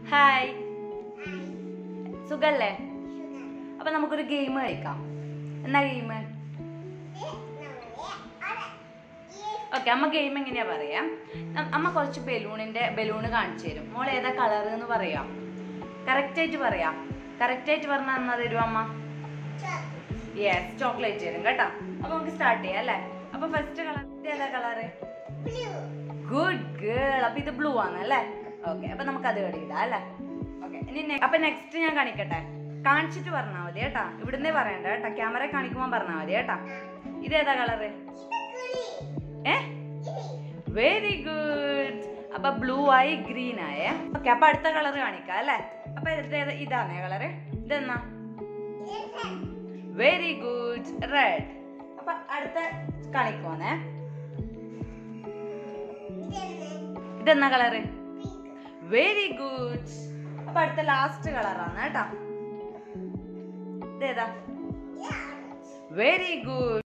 hi സുഖല്ലേ അപ്പൊ നമുക്കൊരു ഗെയിം കളിക്കാം എന്നാ ഗെയിം ഓക്കെ അമ്മ ഗെയിം എങ്ങനെയാ പറയാം നം- അമ്മ കുറച്ച് ബലൂണിന്റെ ബലൂണ് കാണിച്ചു തരും മോൾ ഏതാ കളർ എന്ന് പറയാം കറക്റ്റ് ആയിട്ട് പറയാം കറക്റ്റ് ആയിട്ട് പറഞ്ഞാൽ എന്നാ തരും അമ്മ യെസ് ചോക്ലേറ്റ് തരും കേട്ടോ അപ്പൊ നമുക്ക് സ്റ്റാർട്ട് ചെയ്യാം അല്ലേ അപ്പൊ ഫസ്റ്റ് കളർ ഏതാ കളറ് ഗുഡ് ഗേൾ അപ്പൊ ഇത് ബ്ലൂ ആണ് അല്ലേ ഓക്കെ അപ്പൊ നമുക്ക് അത് കളിക്കാം അല്ലേ ഓക്കെ ഇനി ne- അപ്പൊ നെക്സ്റ്റ് ഞാൻ കാണിക്കട്ടെ കാണിച്ചിട്ട് പറഞ്ഞാൽ മതി കേട്ടാ ഇവിടുന്നേ പറയണ്ട കേട്ടാ ക്യാമറ കാണിക്കുമ്പോൾ പറഞ്ഞാൽ മതി കേട്ടാ ഇതേതാ കളറ് ഏ വെരി ഗുഡ് അപ്പൊ ബ്ലൂ ആയി ഗ്രീൻ ആയേ ഓക്കെ അപ്പൊ അടുത്ത കളർ കാണിക്കാം അല്ലേ അപ്പൊ ഇത് ഏതാ- ഇതാണേ കളറ് ഇതെന്നാ വെരി ഗുഡ് റെഡ് അപ്പൊ അടുത്ത കാണിക്കുവാന്നേ ഇതെന്നാ കളറ് വെരി ഗുഡ് അപ്പൊ അടുത്ത ലാസ്റ്റ് കളറാണ് കേട്ടാ ഇതേതാ വെരി ഗുഡ്